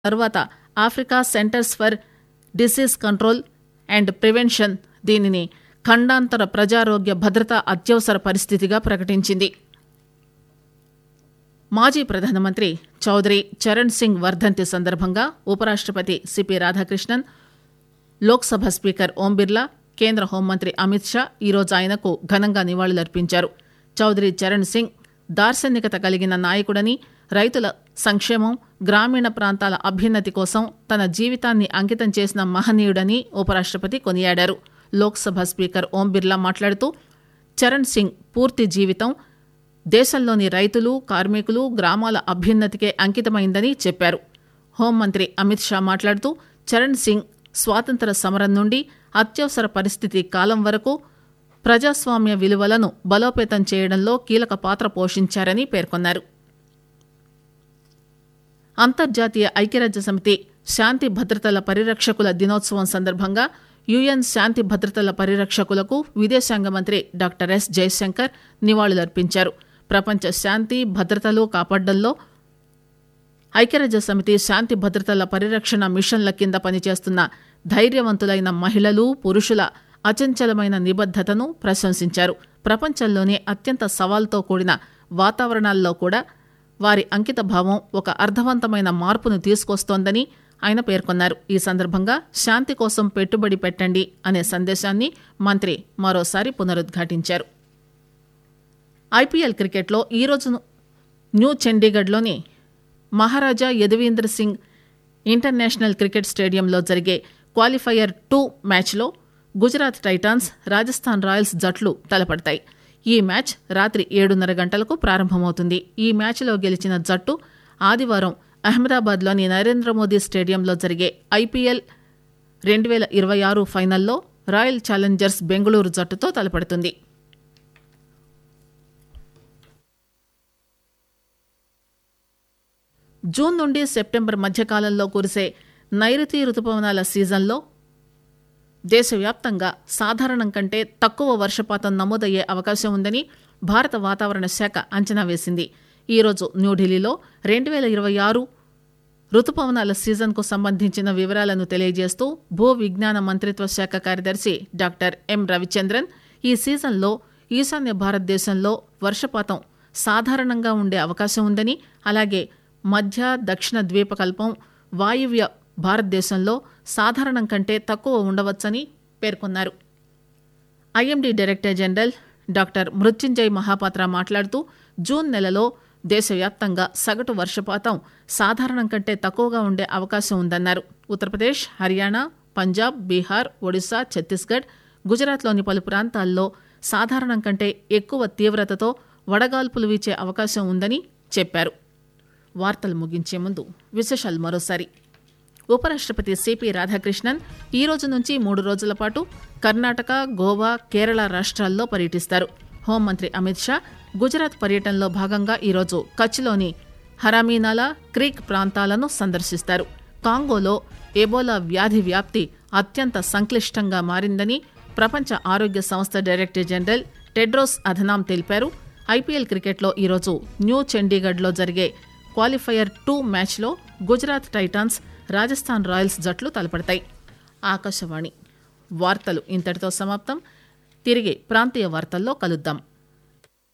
తర్వాత Africa centres for disease control and prevention దీనిని ఖండాంతర ప్రజారోగ్య భద్రతా అత్యవసర పరిస్థితిగా ప్రకటించింది మాజీ ప్రధానమంత్రి చౌదరి చరణ్ సింగ్ వర్ధంతి సందర్భంగా ఉపరాష్టపతి సిపి రాధాకృష్ణన్ లోక్సభ స్పీకర్ ఓం బిర్లా కేంద్ర హోంమంత్రి అమిత్ షా ఈరోజు ఆయనకు ఘనంగా నివాళులర్పించారు చౌదరి చరణ్ సింగ్ దార్శనికత కలిగిన నాయకుడని రైతుల సంక్షేమం గ్రామీణ ప్రాంతాల అభ్యున్నతి కోసం తన జీవితాన్ని అంకితం చేసిన మహనీయుడని ఉపరాష్టపతి కొనియాడారు లోక్సభ స్పీకర్ ఓం బిర్లా మాట్లాడుతూ చరణ్ సింగ్ పూర్తి జీవితం దేశంలోని రైతులు కార్మికులు గ్రామాల అభ్యున్నతికే అంకితమైందని చెప్పారు హోంమంత్రి అమిత్ షా మాట్లాడుతూ చరణ్ సింగ్ స్వాతంత్ర సమరం నుండి అత్యవసర పరిస్థితి కాలం వరకు ప్రజాస్వామ్య విలువలను బలోపేతం చేయడంలో కీలక పాత్ర పోషించారని పేర్కొన్నారు అంతర్జాతీయ ఐక్యరాజ్య సమితి శాంతి భద్రతల పరిరక్షకుల దినోత్సవం సందర్భంగా యుఎన్ శాంతి భద్రతల పరిరక్షకులకు విదేశాంగ మంత్రి డాక్టర్ ఎస్ జయశంకర్ నివాళులర్పించారు ప్రపంచ శాంతి భద్రతలు కాపాడడంలో ఐక్యరాజ్య సమితి శాంతి భద్రతల పరిరక్షణ మిషన్ల కింద పనిచేస్తున్న ధైర్యవంతులైన మహిళలు పురుషుల అచంచలమైన నిబద్దతను ప్రశంసించారు ప్రపంచంలోనే అత్యంత సవాల్తో కూడిన వాతావరణాల్లో కూడా వారి అంకితభావం ఒక అర్థవంతమైన మార్పును తీసుకొస్తోందని ఆయన పేర్కొన్నారు ఈ సందర్భంగా శాంతి కోసం పెట్టుబడి పెట్టండి అనే సందేశాన్ని మంత్రి మరోసారి పునరుద్ఘాటించారు ఐపీఎల్ క్రికెట్లో ఈరోజు న్యూ చండీగఢ్లోని మహారాజా యదువీంద్ర సింగ్ ఇంటర్నేషనల్ క్రికెట్ స్టేడియంలో జరిగే క్వాలిఫైయర్ టూ మ్యాచ్లో గుజరాత్ టైటాన్స్ రాజస్థాన్ రాయల్స్ జట్లు తలపడతాయి ఈ మ్యాచ్ రాత్రి ఏడున్నర గంటలకు ప్రారంభమవుతుంది ఈ మ్యాచ్లో గెలిచిన జట్టు ఆదివారం అహ్మదాబాద్లోని నరేంద్ర మోదీ స్టేడియంలో జరిగే ఐపీఎల్ రెండు వేల ఇరవై ఆరు ఫైనల్లో రాయల్ ఛాలెంజర్స్ బెంగళూరు జట్టుతో తలపడుతుంది జూన్ నుండి సెప్టెంబర్ మధ్యకాలంలో కురిసే నైరుతి రుతుపవనాల సీజన్లో దేశవ్యాప్తంగా సాధారణం కంటే తక్కువ వర్షపాతం నమోదయ్యే అవకాశం ఉందని భారత వాతావరణ శాఖ అంచనా వేసింది ఈరోజు న్యూఢిల్లీలో రెండు వేల ఇరవై ఆరు రుతుపవనాల సీజన్కు సంబంధించిన వివరాలను తెలియజేస్తూ భూ విజ్ఞాన మంత్రిత్వ శాఖ కార్యదర్శి డాక్టర్ ఎం రవిచంద్రన్ ఈ సీజన్లో ఈశాన్య భారతదేశంలో వర్షపాతం సాధారణంగా ఉండే అవకాశం ఉందని అలాగే మధ్య దక్షిణ ద్వీపకల్పం వాయువ్య భారతదేశంలో సాధారణం కంటే తక్కువ ఉండవచ్చని పేర్కొన్నారు IMD director general doctor Mrutyunjay Mohapatra మాట్లాడుతూ జూన్ నెలలో దేశవ్యాప్తంగా సగటు వర్షపాతం సాధారణం కంటే తక్కువగా ఉండే అవకాశం ఉందన్నారు ఉత్తరప్రదేశ్ హర్యానా పంజాబ్ బీహార్ ఒడిశా ఛత్తీస్గఢ్ గుజరాత్లోని పలు ప్రాంతాల్లో సాధారణం కంటే ఎక్కువ తీవ్రతతో వడగాల్పులు వీచే అవకాశం ఉందని చెప్పారు వార్తలు ముగించే ముందు విశేషాలు మరోసారి ఉపరాష్టపతి సిపి రాధాకృష్ణన్ ఈ రోజు నుంచి మూడు రోజుల పాటు కర్ణాటక గోవా కేరళ రాష్ట్రాల్లో పర్యటిస్తారు హోంమంత్రి అమిత్ షా గుజరాత్ పర్యటనలో భాగంగా ఈరోజు కచ్లోని హరామీనాలా క్రీక్ ప్రాంతాలను సందర్శిస్తారు కాంగోలో ఎబోలా వ్యాధి వ్యాప్తి అత్యంత సంక్లిష్టంగా మారిందని ప్రపంచ ఆరోగ్య సంస్థ డైరెక్టర్ జనరల్ టెడ్రోస్ అధనాం తెలిపారు ఐపీఎల్ క్రికెట్లో ఈరోజు న్యూ చండీగఢ్లో జరిగే క్వాలిఫైయర్ టూ మ్యాచ్లో గుజరాత్ టైటాన్స్ రాజస్థాన్ రాయల్స్ జట్లు తలపడతాయి ఆకాశవాణి వార్తలు ఇంతటితో సమాప్తం తిరిగి ప్రాంతీయ వార్తల్లో కలుద్దాం